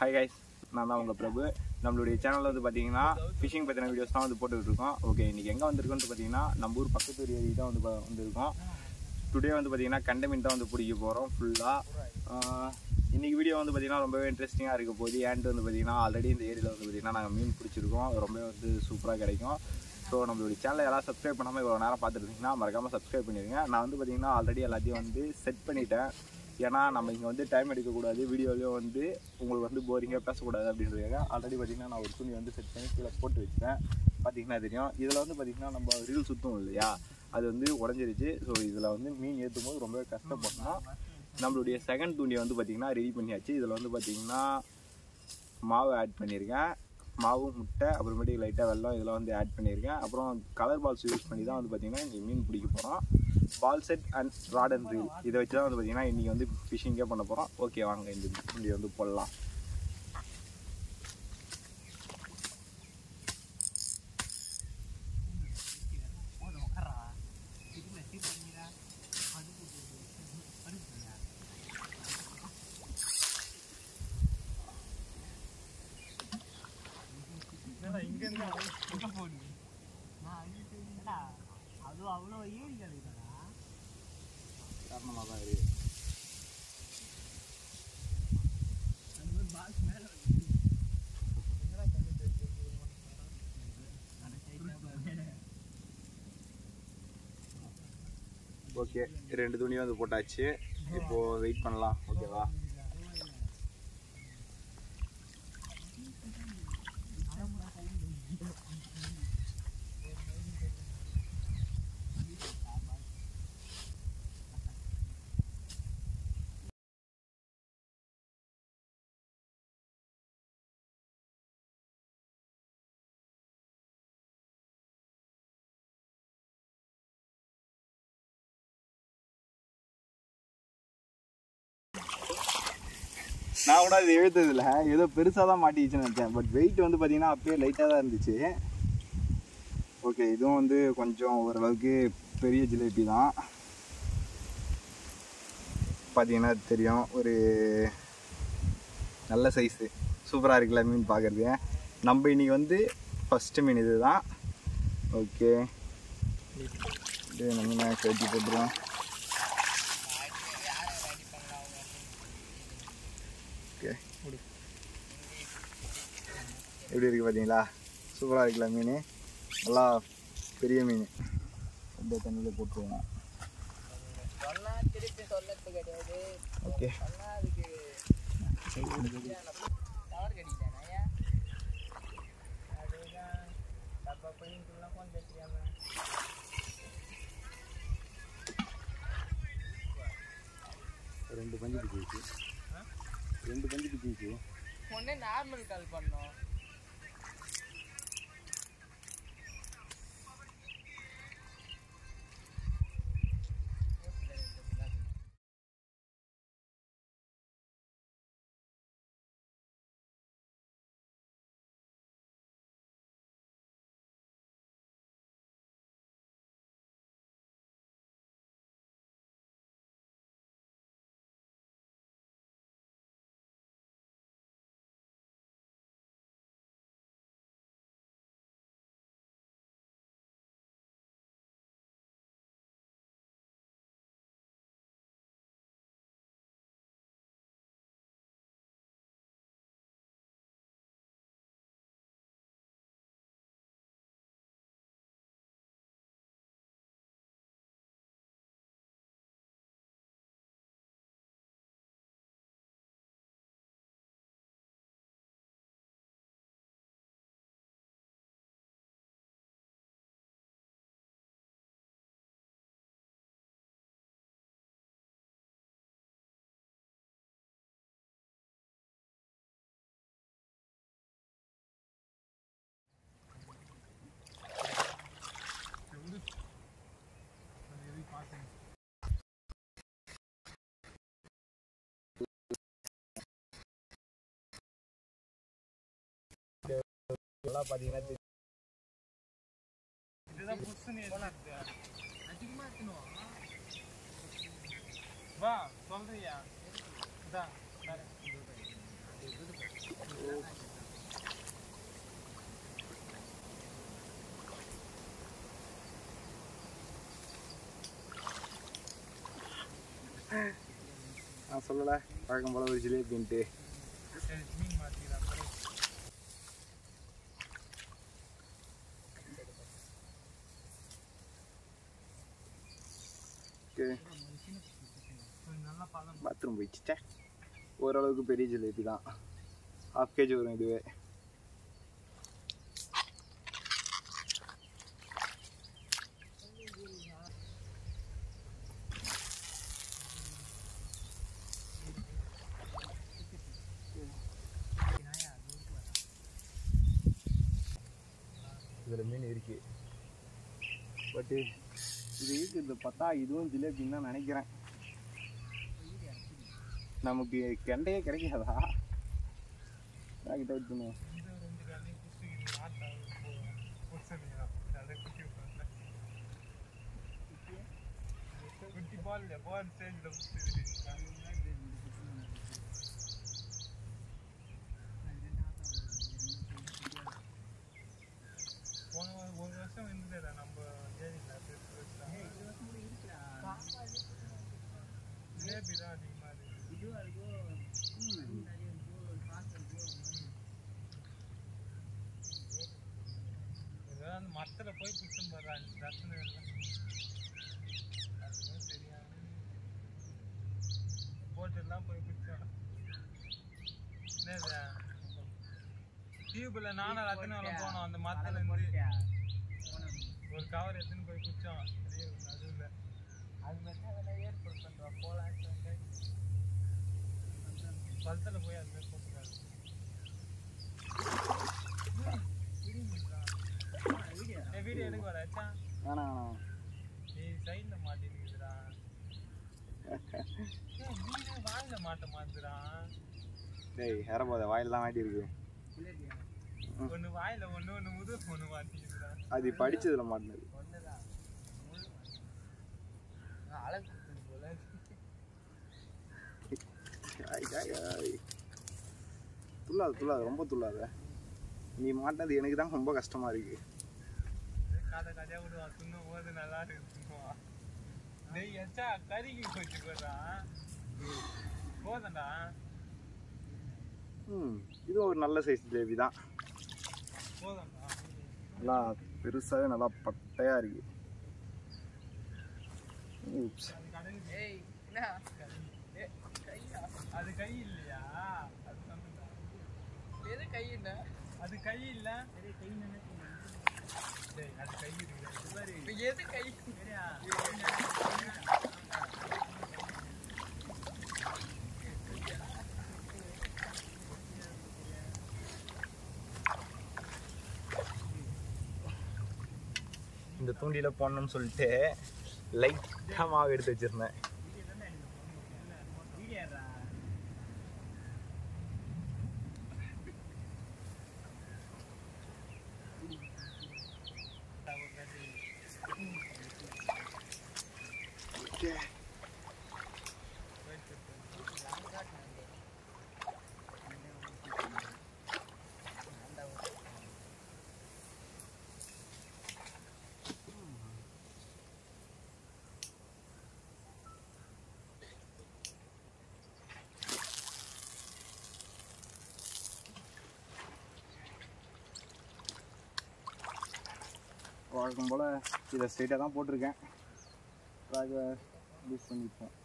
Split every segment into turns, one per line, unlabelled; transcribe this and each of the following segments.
Hi guys நான் தான் உங்கள் பிரபு நம்மளுடைய சேனலில் வந்து பார்த்தீங்கன்னா ஃபிஷிங் பற்றின வீடியோஸ் தான் வந்து போட்டுக்கிட்டு இருக்கோம் ஓகே இன்றைக்கி எங்கே வந்திருக்கோம்னு பார்த்தீங்கன்னா நம்ம ஊர் பக்கத்து ஏரி தான் வந்து பா- வந்திருக்கோம் டுடே வந்து பார்த்தீங்கன்னா கண்ட மீன் தான் வந்து பிடிக்க போகிறோம் ஃபுல்லாக இன்றைக்கி வீடியோ வந்து பார்த்தீங்கன்னா ரொம்பவே இன்ட்ரெஸ்டிங்காக இருக்க போகுது ஏன்ட்டு வந்து பார்த்தீங்கன்னா ஆல்ரெடி இந்த ஏரியில் வந்து பார்த்தீங்கன்னா நாங்கள் மீன் பிடிச்சிருக்கோம் அது ரொம்பவே வந்து சூப்பராக கிடைக்கும் ஸோ நம்மளுடைய சேனலை யாராவது சப்ஸ்கிரைப் பண்ணாமல் இவ்வளோ நேரம் பார்த்துட்டு இருந்தீங்கன்னா மறக்காமல் சப்ஸ்கிரைப் பண்ணிடுங்க நான் வந்து பார்த்தீங்கன்னா ஆல்ரெடி எல்லாத்தையும் வந்து செட் பண்ணிட்டேன் ஏன்னா நம்ம இங்கே வந்து டைம் எடுக்கக்கூடாது வீடியோலையும் வந்து உங்களுக்கு வந்து போரிங்காக பேசக்கூடாது அப்படின்றதுக்காக ஆல்ரெடி பார்த்தீங்கன்னா நான் ஒரு துணி வந்து செட் பண்ணி கீழே போட்டு வச்சேன் பார்த்தீங்கன்னா தெரியும் இதில் வந்து பார்த்தீங்கன்னா நம்ம ரீல் சுத்தம் இல்லையா அது வந்து உடஞ்சிருச்சு ஸோ இதில் வந்து மீன் ஏற்றும் போது ரொம்பவே கஷ்டப்படணும் நம்மளுடைய செகண்ட் தூண்டியை வந்து பார்த்திங்கன்னா ரெடி பண்ணியாச்சு இதில் வந்து பார்த்திங்கன்னா மாவு ஆட் பண்ணியிருக்கேன் மாவு முட்டை அப்புறமேட்டுக்கு லைட்டாக வெல்லம் இதெல்லாம் வந்து ஆட் பண்ணியிருக்கேன் அப்புறம் கலர் பால்ஸ் யூஸ் பண்ணி தான் வந்து பார்த்திங்கன்னா இன்றைக்கி மீன் பிடிக்க போகிறோம் ball set and rod and reel இதை வச்சு தான் வந்து பார்த்திங்கன்னா இன்றைக்கி வந்து ஃபிஷிங்கே பண்ண போகிறோம் ஓகே வாங்க இந்த தூண்டியை வந்து போடலாம்
அது அவ்வளோ ஏறி கிடைக்குதா
காரணமாக தான் இருக்குது ஓகே ரெண்டு துணியும் வந்து போட்டாச்சு இப்போ வெயிட் பண்ணலாம் ஓகேவா நான் கூட அது எழுத்ததில்ல ஏதோ பெருசாக தான் மாட்டிக்கிச்சுன்னு நினச்சேன் பட் வெயிட் வந்து பார்த்தீங்கன்னா அப்படியே லைட்டாக தான் இருந்துச்சு ஓகே இதுவும் வந்து கொஞ்சம் ஓரளவுக்கு பெரிய ஜிலேபி தான் பார்த்தீங்கன்னா தெரியும் ஒரு நல்ல சைஸு சூப்பராக இருக்குல்ல மீன் பார்க்குறது நம்ம இன்னைக்கு வந்து ஃபஸ்ட்டு மீன் இது தான் ஓகே இது நம்ம கட்டி போட்டுருவோம் ஓகே எப்படி இருக்கு பார்த்தீங்களா சூப்பராக இருக்குல்ல மீன் நல்லா பெரிய மீன் ரொம்ப தண்ணியில் போட்டுருவோம்
சொன்னா திருப்பி சொல்லறது கிடையாது
ஓகே
சொன்னா அதுக்கு தவறு கிடைக்கிட்டானே அதுதான் தப்பா பண்ணிட்டுலாம் கொஞ்சம் தெரியாம
ரெண்டு பஞ்சு பிடிச்சி ரெண்டு பஞ்சு பிடிச்சி
ஒன்னே நார்மல் கால் பண்ணோம்
எல்லாம் பார்த்தீங்கன்னா தெரியும்.
இதுதான் புஷ்ஷுன்னு அதிகமாக இருக்கணும் வா சொல்றியா இதான்
நான் சொல்லலை பழக்கம் போல ஒரு ஜிலேபின்ட்டு
சரி மீன் மாற்றிக்கலாம்
ஓகே
கொஞ்சம் நல்லா பழம்
பாத்ரூம் போயிடுச்சே ஓரளவுக்கு பெரிய ஜிலேபி தான் ஹாஃப் கேஜி வரும் இதுவே இதில் மீன் இருக்கு பட்டு இது இருக்குது பார்த்தா இதுவும் ஜிலேபின்னு தான் நினைக்கிறேன் நமக்கு கெண்டையே கிடைக்காதா நான் கிட்ட வெயிட் பண்ணுவோம்
இந்த ரெண்டு காலையும் குடிச்சிக்கிட்டு ஆட்டா குடிச்சிருந்தீங்களா அதை குட்டி விட்டுருந்தேன் குட்டி பால் இல்லை பால் ஸ்டேஜில் குடிச்சிருக்கு போன வா- ஒரு வருஷம் இருந்ததுல நம்ம ஏரியில் ஜிலேபி தான் அதிகமாக இருக்கு ஏதாவது அந்த மரத்தில் போய் பிடிச்சும் போடுறாங்க பிரச்சனை இல்லை அதுவும் தெரியாது போட்டெல்லாம் போய் பிடிச்சோம் என்னது டியூப்ல நானும் ரத்தனம் போனோம் அந்த மரத்துல இருந்து ஒரு கவர் எடுத்துன்னு போய் பிடிச்சோம் அதுல அது மட்டும் அதெல்லாம் ஏற்பாடு பண்றோம் போலாம் பழத்தில் போய் அது மாதிரி போட்டுக்காது வீடியோ எடுக்க வர ஆச்சா
வேணாம் வேணாம்
நீ சைடில் மாட்டிருக்குதுடா ஏய், நீனே வாயில மாட்ட மாட்டுறா
டேய் ஏறப்போத வாயில் தான் மாட்டியிருக்கு
ஒண்ணு வாயில ஒண்ணு ஒண்ணு முதுகு ஒண்ணு மாட்டிக்குதுடா
அது படிச்சதுல மாட்டினது
ஒண்ணுதான் அழகு போல
ஆய், ஆய், ஆய். துள்ளாத துள்ளாத ரொம்ப துள்ளாத நீ மாட்டினது எனக்கு தான் ரொம்ப கஷ்டமா இருக்கு
கதை கதையா விடுவா துண்ணும் போது நல்லா இருக்கு துண்ணுவான் டேய் எச்சா கறிக்கு போச்சு போடுறா போதண்டா
ம் இது ஒரு நல்ல சைஸ் ஜிலேபி தான்
போதண்டா
நல்லா பெருசாகவே நல்லா பட்டையாக இருக்கு Oops.
அது கடலுக்கு ஏய் அது கை இல்லையா அது சொன்னா எது கை இல்ல அது கை இல்ல டேய் அது கை இருக்கு எது கை
இந்த தூண்டில போடணும்னு சொல்லிட்டு லைட்டாக மாவு எடுத்து வச்சிருந்தேன் வழக்கம் போல் இதை ஸ்ட்ரைட்டாக தான் போட்டிருக்கேன் ட்ராகை யூஸ் பண்ணிப்போம்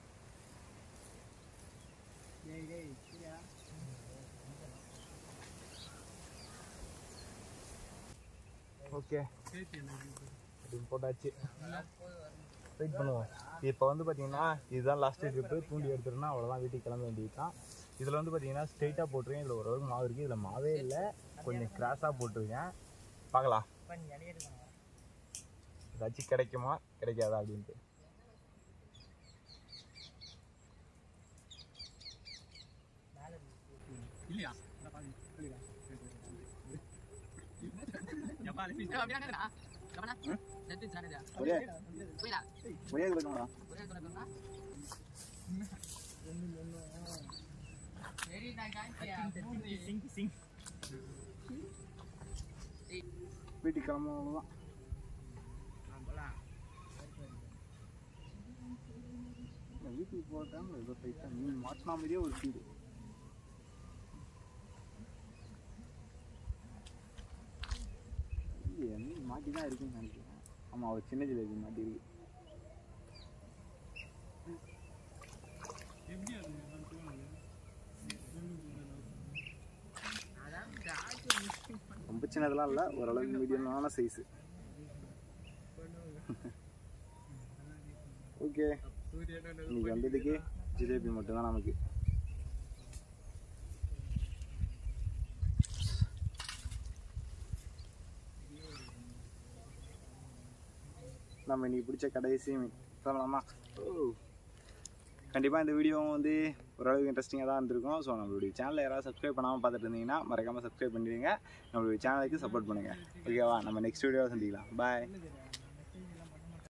ஓகே அப்படின்னு போட்டாச்சு வெயிட் பண்ணுவோம் இப்போ வந்து பார்த்தீங்கன்னா இதுதான் லாஸ்ட் ட்ரிப்பு தூண்டி எடுத்துருன்னா அவ்வளோதான் வீட்டுக்கு கிளம்ப வேண்டியது தான் இதில் வந்து பார்த்தீங்கன்னா ஸ்ட்ரைட்டாக போட்டிருக்கேன் இதில் ஓரளவுக்கு மாவு இருக்குது இதில் மாவே இல்லை கொஞ்சம் கிராஸாக போட்டிருக்கேன் பார்க்கலாம் ஏதாச்சும் கிடைக்குமா கிடைக்காதா அப்படின்ட்டு ஒரே ஒரே இது பண்ணுவாடா வீட்டுக்கு கிளம்பும் அவ்வளோதான் வீட்டுக்கு போகிற டைமில் ஏதோ டைட்டாக மீன் மாட்டினா மாதிரியே ஒரு ஃபீல் இல்லையே மீன் மாட்டி தான் இருக்குன்னு நினைக்கிறேன் ஆமாம் ஒரு சின்ன ஜிலேபி மாட்டி இருக்கு
எப்படி அது நான் தோணுது
ரொம்ப சின்னதெல்லாம் இல்லை ஓரளவுக்கு மீடியமான சைஸு ஓகே
சூரியனோட
இன்னைக்கு வந்ததுக்கு ஜிலேபி மட்டும்தான் நமக்கு நம்ம இன்னைக்கு பிடிச்ச கடைசி மீன் சொல்லலாமா ஓ கண்டிப்பாக இந்த வீடியோவும் வந்து ஓரளவுக்கு இன்ட்ரெஸ்டிங்காக தான் இருந்திருக்கும் ஸோ நம்மளுடைய சேனலை யாராவது சப்ஸ்கிரைப் பண்ணாமல் பார்த்துட்டு இருந்தீங்கன்னா மறக்காமல் சப்ஸ்கிரைப் பண்ணிடுங்க நம்மளுடைய சேனலுக்கு சப்போர்ட் பண்ணுங்கள் ஓகேவா நம்ம நெக்ஸ்ட் வீடியோவை சந்திக்கலாம் பாய்